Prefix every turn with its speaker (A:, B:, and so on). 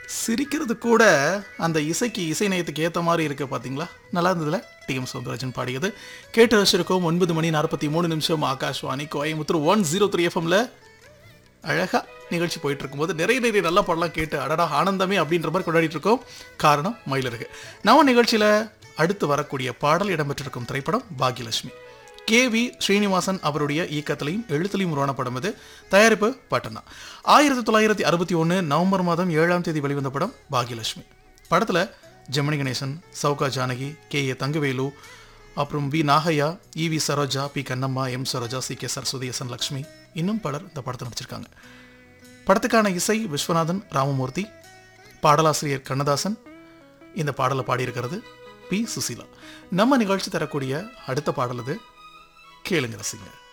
A: சிரிக்கிறது கூட அந்த இசைக்கு இசை நயத்துக்கு ஏற்ற மாதிரி இருக்கு பார்த்தீங்களா நல்லா இருந்ததுல டி எம் சௌந்தரராஜன் பாடியது கேட்டு ரசிச்சிருக்கோம் ஒன்பது மணி நாற்பத்தி மூணு நிமிஷம் Akashvani Coimbatore one zero three எஃப்எம்ல அழகா நிகழ்ச்சி போயிட்டு இருக்கும்போது நிறைய நிறைய நல்ல பாடலாம் கேட்டு அடடா ஆனந்தமே அப்படின்ற மாதிரி கொண்டாடிட்டு இருக்கோம் காரணம் மயிலிறகு நம்ம நிகழ்ச்சியில அடுத்து வரக்கூடிய பாடல் இடம்பெற்றிருக்கும் திரைப்படம் பாக்யலட்சுமி கே வி ஸ்ரீனிவாசன் அவருடைய இயக்கத்திலையும் எழுத்துலையும் உருவான படம் இது தயாரிப்பு பட்டனா ஆயிரத்தி தொள்ளாயிரத்தி அறுபத்தி ஒன்று நவம்பர் மாதம் ஏழாம் தேதி வெளிவந்த படம் பாக்யலட்சுமி படத்துல ஜெமினி கணேசன் சௌகா ஜானகி கே ஏ தங்கவேலு அப்புறம் V Nagaiah E V Saroja P Kannamma M Saroja C K Saraswathi S N Lakshmi இன்னும் பலர் இந்த படத்தை நடிச்சிருக்காங்க படத்துக்கான இசை விஸ்வநாதன் ராமமூர்த்தி பாடலாசிரியர் கண்ணதாசன் இந்த பாடலை பாடியிருக்கிறது பி சுசீலா நம்ம நிகழ்ச்சி தரக்கூடிய அடுத்த பாடல் இது கேளுங்க ரசிங்க